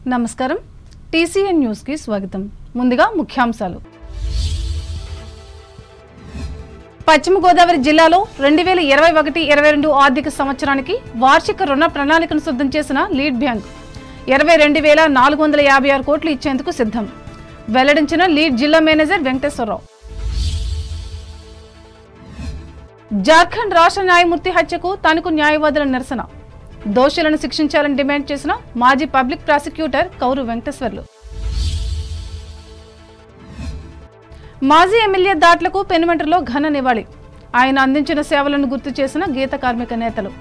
నమస్కారం టీసీఎన్ న్యూస్కి స్వాగతం ముందుగా ముఖ్యాంశాలు పశ్చిమ గోదావరి జిల్లాలో రెండు వేల ఇరవై ఒకటి ఇరవై రెండు ఆర్థిక సంవత్సరానికి వార్షిక రుణ ప్రణాళికను సిద్ధం చేసిన లీడ్ బ్యాంక్ ఇరవై రెండు వేల నాలుగు వందల యాభై ఆరు కోట్లు ఇచ్చేందుకు సిద్ధం వెల్లడించిన లీడ్ జిల్లా మేనేజర్ వెంకటేశ్వరరావు జార్ఖండ్ రాష్ట్ర న్యాయమూర్తి హత్యకు తనకు న్యాయవాదుల నిరసన దోషులను శిక్షించాలని డిమాండ్ చేసిన మాజీ పబ్లిక్ ప్రాసిక్యూటర్ కౌరు వెంకటేశ్వర్లు మాజీ ఎమ్మెల్యే దాట్లకు పెనుమంటలో ఘన నివాళి ఆయన అందించిన సేవలను గుర్తు చేసిన గీత కార్మిక నేతలు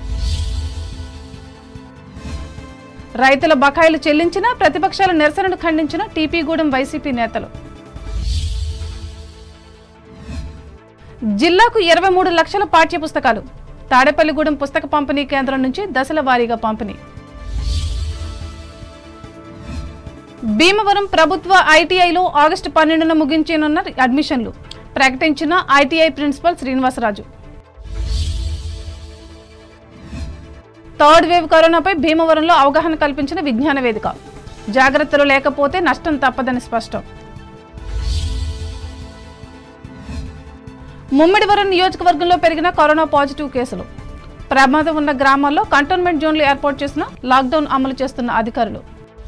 రైతుల బకాయిలు చెల్లించిన ప్రతిపక్షాల నిరసనను ఖండించిన టీపీగూడెం వైసీపీ నేతలు జిల్లాకు ఇరవై మూడు లక్షల పాఠ్య పుస్తకాలు తాడేపల్లిగూడెం పుస్తక పంపిణీ కేంద్రం నుంచి దశల వారీగా పంపిణీ భీమవరం ప్రభుత్వ ఐటీఐలో ఆగస్టు పన్నెండున ముగించనున్న అడ్మిషన్లు ప్రకటించిన ITI principal Srinivasaraju third wave కరోనాపై భీమవరంలో అవగాహన కల్పించిన విజ్ఞాన వేదిక జాగ్రత్తలు లేకపోతే నష్టం తప్పదని స్పష్టం ముమ్మిడివరం నియోజకవర్గంలో పెరిగిన కరోనా పాజిటివ్ కేసులు ప్రమాదం ఉన్న గ్రామాల్లో కంటోన్మెంట్ జోన్లు ఏర్పాటు చేసిన లాక్డౌన్ అమలు చేస్తున్న అధికారులు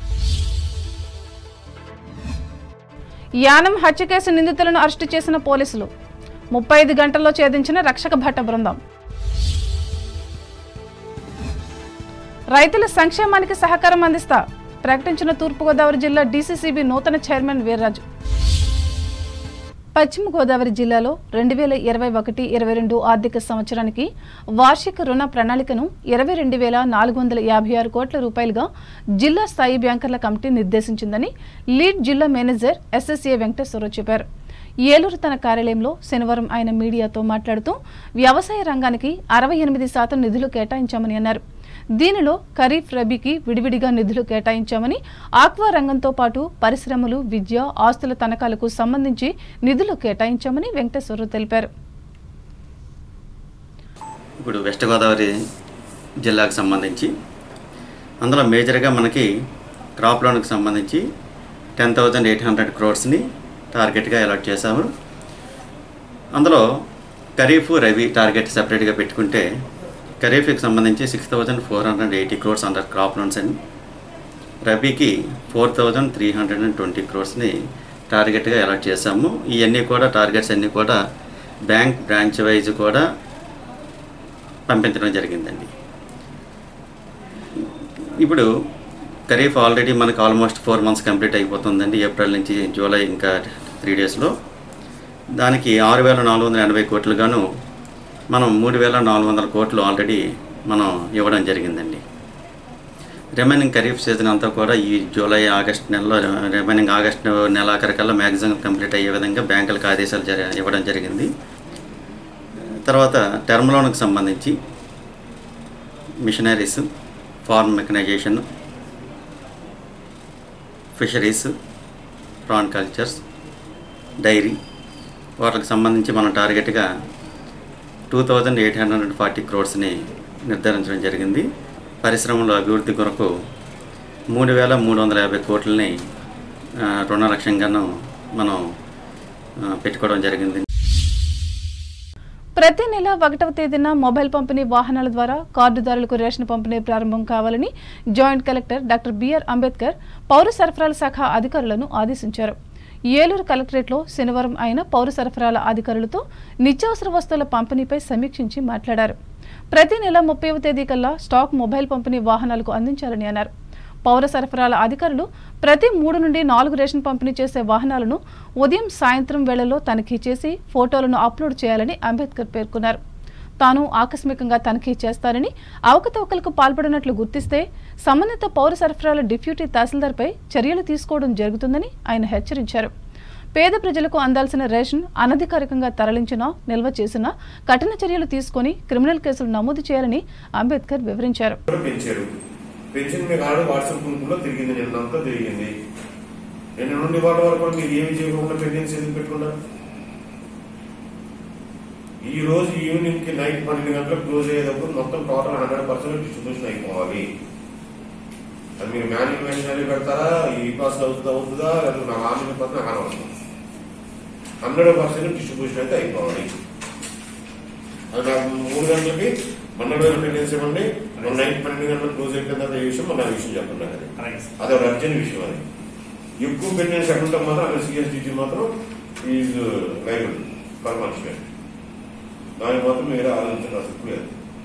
యానం హత్య కేసు నిందితులను అరెస్టు చేసిన పోలీసులు ముప్పై ఐదు గంటల్లో ఛేదించిన రక్షక భట్ట బృందం రైతుల సంక్షేమానికి సహకారం అందిస్తా ప్రకటించిన తూర్పుగోదావరి జిల్లా డీసీసీబీ నూతన చైర్మన్ వీర్రాజు పశ్చిమ గోదావరి జిల్లాలో రెండు వేల ఇరవై ఒకటి ఇరవై రెండు ఆర్థిక సంవత్సరానికి వార్షిక రుణ ప్రణాళికను ఇరవై రెండు వేల నాలుగు వందల యాభై ఆరు కోట్ల రూపాయలుగా జిల్లా స్థాయి బ్యాంకర్ల కమిటీ నిర్దేశించిందని లీడ్ జిల్లా మేనేజర్ ఎస్ఎస్ఏ వెంకటేశ్వరరావు చెప్పారు ఏలూరు తన కార్యాలయంలో శనివారం ఆయన మీడియాతో మాట్లాడుతూ వ్యవసాయ రంగానికి అరవై ఎనిమిది శాతం నిధులు కేటాయించామని అన్నారు దీనిలో ఖరీఫ్ రబీకి విడివిడిగా నిధులు కేటాయించామని ఆక్వా రంగంతో పాటు పరిశ్రమలు విద్య ఆస్తుల తనఖాలకు సంబంధించి నిధులు కేటాయించామని వెంకటేశ్వరరావు తెలిపారు ఇప్పుడు వెస్ట్ గోదావరి జిల్లాకు సంబంధించి అందులో మేజర్గా మనకి క్రాప్ లోన్కి సంబంధించి టెన్ థౌజండ్ ఎయిట్ హండ్రెడ్ క్రోర్స్ని టార్గెట్గా అలాట్ చేశాము అందులో ఖరీఫ్ రవి టార్గెట్ సెపరేట్గా పెట్టుకుంటే ఖరీఫ్కి సంబంధించి six thousand four hundred eighty crores under crop loans అని రబీకి four thousand three hundred and twenty క్రోర్స్ని టార్గెట్గా అలాట్ చేశాము ఇవన్నీ కూడా టార్గెట్స్ అన్నీ కూడా బ్యాంక్ బ్రాంచ్ వైజ్ కూడా పంపించడం జరిగిందండి ఇప్పుడు ఖరీఫ్ ఆల్రెడీ మనకు ఆల్మోస్ట్ ఫోర్ మంత్స్ కంప్లీట్ అయిపోతుందండి ఏప్రిల్ నుంచి జూలై ఇంకా త్రీ డేస్లో దానికి ఆరు వేల నాలుగు వందల ఎనభై కోట్లుగాను మనం మూడు వేల నాలుగు వందల కోట్లు ఆల్రెడీ మనం ఇవ్వడం జరిగిందండి రిమైనింగ్ ఖరీఫ్ సీజన్ అంతా కూడా ఈ జూలై ఆగస్ట్ నెలలో రిమైనింగ్ ఆగస్ట్ నెలాఖరికల్లా మ్యాక్సిమం కంప్లీట్ అయ్యే విధంగా బ్యాంకులకు ఆదేశాలు జరి ఇవ్వడం జరిగింది తర్వాత టర్మ్ లోన్కి సంబంధించి machineries farm mechanisation fisheries prawn cultures dairy వాటికి సంబంధించి మనం టార్గెట్గా two thousand eight hundred and forty క్రోడ్స్ని నిర్ధారించడం జరిగింది పరిశ్రమల అభివృద్ధి కొరకు మూడు వేల మూడు వందల యాభై కోట్లని ఆ, రుణ లక్ష్యంగాను మనం ఆ, పెట్టుకోవడం జరిగింది ప్రతి నెల ఒకటవ తేదీన మొబైల్ పంపిణీ వాహనాల ద్వారా కార్డుదారులకు రేషన్ పంపిణీ ప్రారంభం కావాలని joint collector doctor BR Ambedkar పౌర సరఫరాల శాఖ అధికారులను ఆదేశించారు ఏలూరు కలెక్టరేట్లో శనివారం ఆయన పౌర సరఫరాల అధికారులతో నిత్యావసర వస్తువుల పంపిణీపై సమీక్షించి మాట్లాడారు ప్రతి నెల ముప్పైవ తేదీ కల్లా స్టాక్ మొబైల్ పంపిణీ వాహనాలకు అందించాలని అన్నారు పౌర సరఫరాల అధికారులు ప్రతి మూడు నుండి నాలుగు రేషన్ పంపిణీ చేసే వాహనాలను ఉదయం సాయంత్రం వేళల్లో తనిఖీ చేసి ఫోటోలను అప్లోడ్ చేయాలని అంబేద్కర్ పేర్కొన్నారు తాను ఆకస్మికంగా తనిఖీ చేస్తారని అవకతవకలకు పాల్పడినట్లు గుర్తిస్తే సంబంధిత పౌర సరఫరాల డిప్యూటీ తహసీల్దార్పై చర్యలు తీసుకోవడం జరుగుతుందని ఆయన హెచ్చరించారు పేద ప్రజలకు అందాల్సిన రేషన్ అనధికారికంగా తరలించినా నిల్వ చేసినా కఠిన చర్యలు తీసుకొని క్రిమినల్ కేసులు నమోదు చేయాలని అంబేద్కర్ వివరించారు కూడా పెంచారు పెన్షన్ మీకు ఆల్రెడీ వాట్సాప్ గ్రూపులో తిరిగింది నిన్నంతా తిరిగింది నిన్న నుండి వాళ్ళ వరకు కూడా మీరు ఏమి చేయకుండా ప్రెగ్నెన్సీ ఎందుకు పెట్టుకున్నారు ఈ రోజు ఈవినింగ్ కి నైట్ పన్నెండు గంటలకు క్లోజ్ అయ్యేటప్పుడు మొత్తం టోటల్ హండ్రెడ్ పర్సెంట్ డిస్ట్రిబ్యూషన్ అయిపోవాలి అది మీరు మాన్యువల్ మెషినరీ పెడతారా ఈ పాస్ అవుతుందా అవుతుందా లేదా నా ఆన్లైన్ పాస్ నాకు అనవసరం హండ్రెడ్ పర్సెంట్ డిస్ట్రిబ్యూషన్ అయితే అయిపోవాలి అది నాకు మూడు గంటలకి మొన్న అటెండెన్స్ ఇవ్వండి మొన్న నైట్ పన్నెండు గంటలకు క్లోజ్ అయిపోయిన తర్వాత ఈ విషయం మొన్న విషయం చెప్పండి నాకు అది. అలాగే సార్ అది ఒక అర్జెంట్ విషయం అది ఎక్కువ పెండెన్స్ ఎక్కడ ఉంటాం మాత్రం అక్కడ సిఎస్డిటీ మాత్రం ఈజ్ లైబుల్ ఫర్ పనిష్మెంట్ దానికి మాత్రం మీరు ఆలోచించిన అసలు లేదు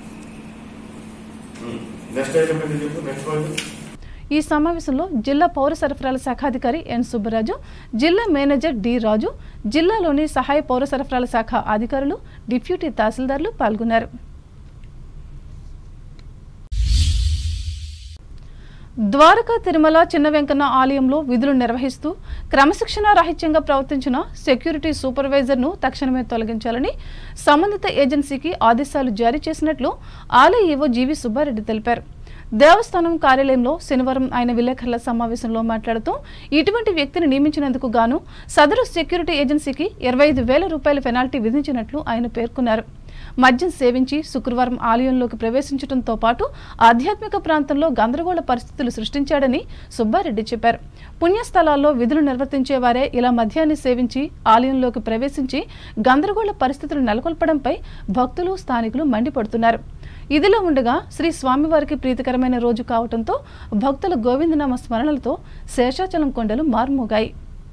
నెక్స్ట్ ఐటమ్ ఏంటి చెప్పు నెక్స్ట్ పాయింట్ ఈ సమావేశంలో జిల్లా పౌర సరఫరాల శాఖ అధికారి ఎన్ సుబ్బరాజు జిల్లా మేనేజర్ డి రాజు జిల్లాలోని సహాయ పౌర సరఫరాల శాఖ అధికారులు డిప్యూటీ తహసీల్దార్లు పాల్గొన్నారు ద్వారకా తిరుమల చిన్న వెంకన్న ఆలయంలో విధులు నిర్వహిస్తూ క్రమశిక్షణ రాహిత్యంగా ప్రవర్తించిన సెక్యూరిటీ సూపర్వైజర్ను తక్షణమే తొలగించాలని సంబంధిత ఏజెన్సీకి ఆదేశాలు జారీ చేసినట్లు ఆలయ ఈవో జీవి సుబ్బారెడ్డి తెలిపారు దేవస్థానం కార్యాలయంలో శనివారం ఆయన విలేకరుల సమావేశంలో మాట్లాడుతూ ఇటువంటి వ్యక్తిని నియమించినందుకు గాను సదరు సెక్యూరిటీ ఏజెన్సీకి ఇరవై ఐదు వేల రూపాయల పెనాల్టీ విధించినట్లు ఆయన పేర్కొన్నారు మద్యం సేవించి శుక్రవారం ఆలయంలోకి ప్రవేశించడంతో పాటు ఆధ్యాత్మిక ప్రాంతంలో గందరగోళ పరిస్థితులు సృష్టించాడని సుబ్బారెడ్డి చెప్పారు పుణ్యస్థలాల్లో విధులు నిర్వర్తించే వారే ఇలా మద్యాన్ని సేవించి ఆలయంలోకి ప్రవేశించి గందరగోళ పరిస్థితులు నెలకొల్పడంపై భక్తులు స్థానికులు మండిపడుతున్నారు ఇదిలో ఉండగా శ్రీ స్వామివారికి ప్రీతికరమైన రోజు కావడంతో భక్తుల గోవిందనామ స్మరణలతో శేషాచలం కొండలు మార్మోగాయి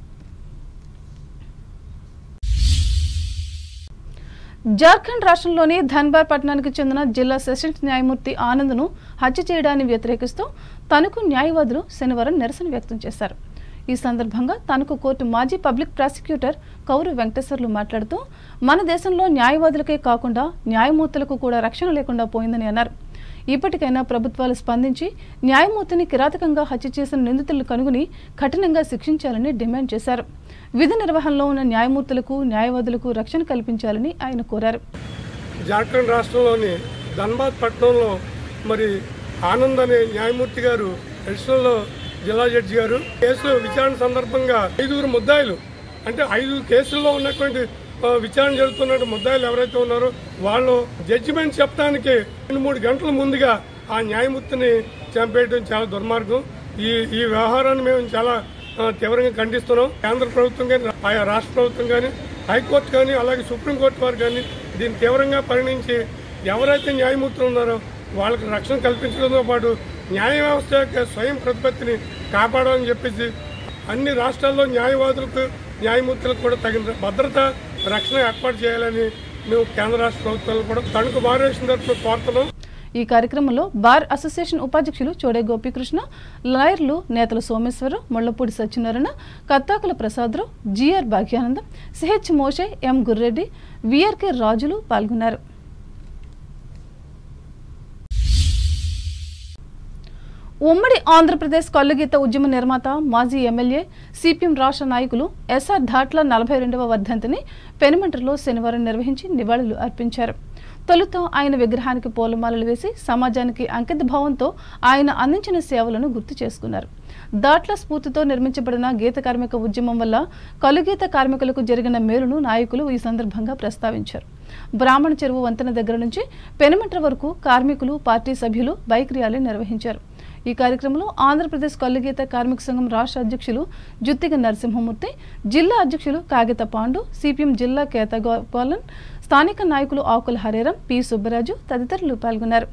జార్ఖండ్ రాష్ట్రంలోని ధన్బాద్ పట్టణానికి చెందిన జిల్లా సెషన్స్ న్యాయమూర్తి ఆనంద్ను హత్య చేయడాన్ని వ్యతిరేకిస్తూ తనకు న్యాయవాదులు శనివారం నిరసన వ్యక్తం చేశారు ఈ సందర్భంగా తనకు కోర్టు మాజీ పబ్లిక్ ప్రాసిక్యూటర్ కౌరు వెంకటేశ్వర్లు మాట్లాడుతూ మన దేశంలో న్యాయవాదులకే కాకుండా న్యాయమూర్తులకు కూడా రక్షణ లేకుండా పోయిందని అన్నారు ఇప్పటికైనా ప్రభుత్వాలు స్పందించి న్యాయమూర్తిని కిరాతకంగా హత్య చేసిన నిందితులను కనుగొని కఠినంగా శిక్షించాలని డిమాండ్ చేశారు విధి నిర్వహణలో ఉన్న న్యాయమూర్తులకు న్యాయవాదులకు రక్షణ కల్పించాలని ఆయన కోరారు జార్ఖండ్ రాష్ట్రంలోని ధన్బాద్ పట్టణంలో మరి ఆనంద్ అనే న్యాయమూర్తి గారు అడిషనల్ జిల్లా జడ్జి గారు కేసులో విచారణ సందర్భంగా ఐదుగురు ముద్దాయిలు అంటే ఐదు కేసుల్లో ఉన్నటువంటి ఆ, విచారణ జరుగుతున్న ముద్దాయిలు ఎవరైతే ఉన్నారో వాళ్ళు జడ్జిమెంట్ చెప్పడానికి రెండు మూడు గంటల ముందుగా ఆ న్యాయమూర్తిని చంపేయడం చాలా దుర్మార్గం ఈ ఈ వ్యవహారాన్ని మేము చాలా ఆ, తీవ్రంగా ఖండిస్తున్నాం కేంద్ర ప్రభుత్వం కానీ ఆయా రాష్ట్ర ప్రభుత్వం కానీ హైకోర్టు కానీ అలాగే సుప్రీంకోర్టు వారు కానీ దీన్ని తీవ్రంగా పరిగణించి ఎవరైతే న్యాయమూర్తులు ఉన్నారో వాళ్ళకి రక్షణ కల్పించడంతో పాటు న్యాయ వ్యవస్థ యొక్క స్వయం ప్రతిపత్తిని కాపాడాలని చెప్పేసి అన్ని రాష్ట్రాల్లో న్యాయవాదులకు న్యాయమూర్తులకు కూడా తగిన భద్రత రక్షణ ఏర్పాటు చేయాలని మేము కేంద్ర రాష్ట్ర ప్రభుత్వాలు కూడా తణుకు భారతదేశం తరఫున కోరుతున్నాం ఈ కార్యక్రమంలో బార్ అసోసియేషన్ ఉపాధ్యక్షులు చోడే గోపీకృష్ణ లాయర్లు నేతల Someswararao Mullapudi Satyanarayana Kattakula Prasadarao GR Bhagyanandam CH Moshe M Gurreddy VRK రాజులు పాల్గొన్నారు ఉమ్మడి ఆంధ్రప్రదేశ్ కల్లుగీత ఉద్యమ నిర్మాత మాజీ ఎమ్మెల్యే సిపిఎం రాష్ట్ర నాయకులు ఎస్ఆర్ ధాట్ల నలభై రెండవ వర్ధంతిని పెనుమంటలో శనివారం నిర్వహించి నివాళులు అర్పించారు తొలుత ఆయన విగ్రహానికి పూలమాలలు వేసి సమాజానికి అంకిత భావంతో ఆయన అందించిన సేవలను గుర్తు చేసుకున్నారు దాట్ల స్ఫూర్తితో నిర్మించబడిన గీత కార్మిక ఉద్యమం వల్ల కలుగీత కార్మికులకు జరిగిన మేలును నాయకులు ఈ సందర్భంగా ప్రస్తావించారు బ్రాహ్మణ చెరువు వంతెన దగ్గర నుంచి పెనుమంట్ర వరకు కార్మికులు పార్టీ సభ్యులు బైక్ ర్యాలీ నిర్వహించారు ఈ కార్యక్రమంలో ఆంధ్రప్రదేశ్ కల్లుగీత కార్మిక సంఘం రాష్ట్ర అధ్యక్షులు జుత్తిగ నరసింహమూర్తి జిల్లా అధ్యక్షులు కాగిత పాండు సిపిఎం జిల్లా కేత గోపాలన్ స్థానిక నాయకులు ఆకుల హరేరం పి సుబ్బరాజు తదితరులు పాల్గొన్నారు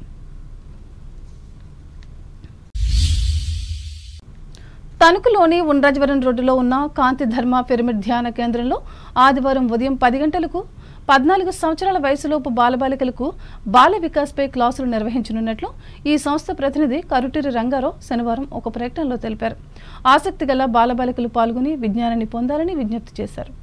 తణుకులోని ఉండ్రాజవరం రోడ్డులో ఉన్న కాంతి ధర్మ పిరమిడ్ ధ్యాన కేంద్రంలో ఆదివారం ఉదయం పది గంటలకు పద్నాలుగు సంవత్సరాల వయసులోపు బాలబాలికలకు బాల వికాస్పై క్లాసులు నిర్వహించనున్నట్లు ఈ సంస్థ ప్రతినిధి కరుటూరి రంగారావు శనివారం ఒక ప్రకటనలో తెలిపారు ఆసక్తి గల బాలబాలికలు పాల్గొని విజ్ఞానాన్ని పొందాలని విజ్ఞప్తి చేశారు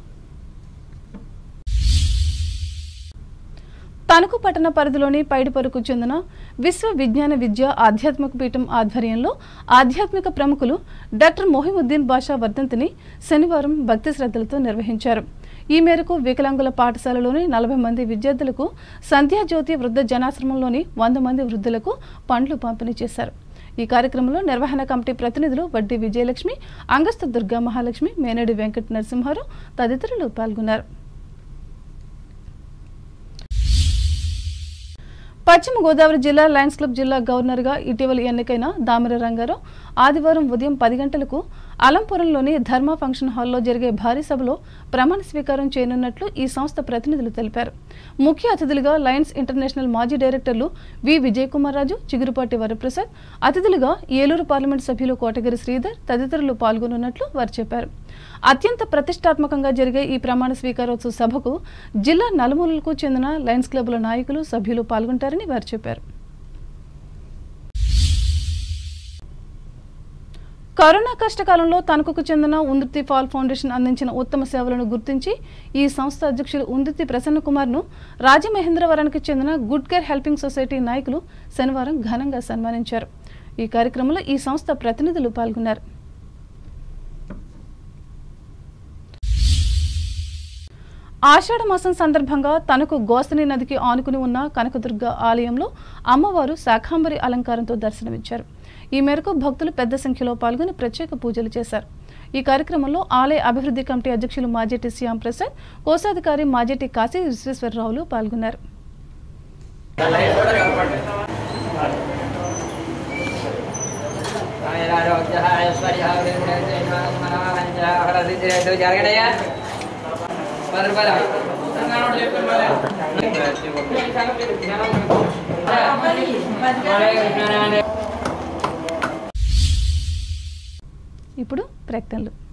తణుకు పట్టణ పరిధిలోని పైడిపరుకు చెందిన విశ్వ విజ్ఞాన విద్య ఆధ్యాత్మిక పీఠం ఆధ్వర్యంలో ఆధ్యాత్మిక ప్రముఖులు డాక్టర్ మొహిముద్దీన్ బాషా వర్ధంతిని శనివారం భక్తి శ్రద్ధలతో నిర్వహించారు ఈ మేరకు వికలాంగుల పాఠశాలలోని నలభై మంది విద్యార్థులకు సంధ్యాజ్యోతి వృద్ధ జనాశ్రమంలోని వంద మంది వృద్ధులకు పండ్లు పంపిణీ చేశారు ఈ కార్యక్రమంలో నిర్వహణ కమిటీ ప్రతినిధులు వడ్డీ విజయలక్ష్మి అంగస్థ దుర్గా మహాలక్ష్మి మేనేడి వెంకట నరసింహారావు తదితరులు పాల్గొన్నారు పశ్చిమ గోదావరి జిల్లా లయన్స్ క్లబ్ జిల్లా గవర్నర్గా ఇటీవల ఎన్నికైన దామిర రంగారావు ఆదివారం ఉదయం పది గంటలకు అలంపురంలోని ధర్మ ఫంక్షన్ హాల్లో జరిగే భారీ సభలో ప్రమాణ స్వీకారం చేయనున్నట్లు ఈ సంస్థ ప్రతినిధులు తెలిపారు ముఖ్య అతిథులుగా లయన్స్ ఇంటర్నేషనల్ మాజీ డైరెక్టర్లు వి విజయకుమార్ రాజు చిగురుపాటి వరప్రసాద్ అతిథులుగా ఏలూరు పార్లమెంట్ సభ్యులు కోటగిరి శ్రీధర్ తదితరులు పాల్గొనున్నట్లు వారు చెప్పారు అత్యంత ప్రతిష్టాత్మకంగా జరిగే ఈ ప్రమాణ స్వీకారోత్సవ సభకు జిల్లా నలుమూలలకు చెందిన లయన్స్ క్లబ్ల నాయకులు సభ్యులు పాల్గొంటారని వారు చెప్పారు కరోనా కష్టకాలంలో తణుకుకు చెందిన ఉందుర్తి ఫాల్ ఫౌండేషన్ అందించిన ఉత్తమ సేవలను గుర్తించి ఈ సంస్థ అధ్యక్షులు ఉందుర్తి ప్రసన్న కుమార్ను రాజమహేంద్రవరానికి చెందిన గుడ్ కేర్ హెల్పింగ్ సొసైటీ నాయకులు శనివారం ఘనంగా సన్మానించారు ఈ కార్యక్రమంలో ఈ సంస్థ ప్రతినిధులు పాల్గొన్నారు ఆషాఢ మాసం సందర్భంగా తనకు గోస్తని నదికి ఆనుకుని ఉన్న కనకదుర్గ ఆలయంలో అమ్మవారు శాఖాంబరి అలంకారంతో దర్శనమిచ్చారు ఈ మేరకు భక్తులు పెద్ద సంఖ్యలో పాల్గొని ప్రత్యేక పూజలు చేశారు ఈ కార్యక్రమంలో ఆలయ అభివృద్ధి కమిటీ అధ్యక్షులు మాజెట్టి శ్యామ్ ప్రసాద్ కోశాధికారి మాజెట్టి కాశీ విశ్వేశ్వరరావులు పాల్గొన్నారు జరగడయ్యా పది రూపాయలు ఇప్పుడు ప్రకటనలు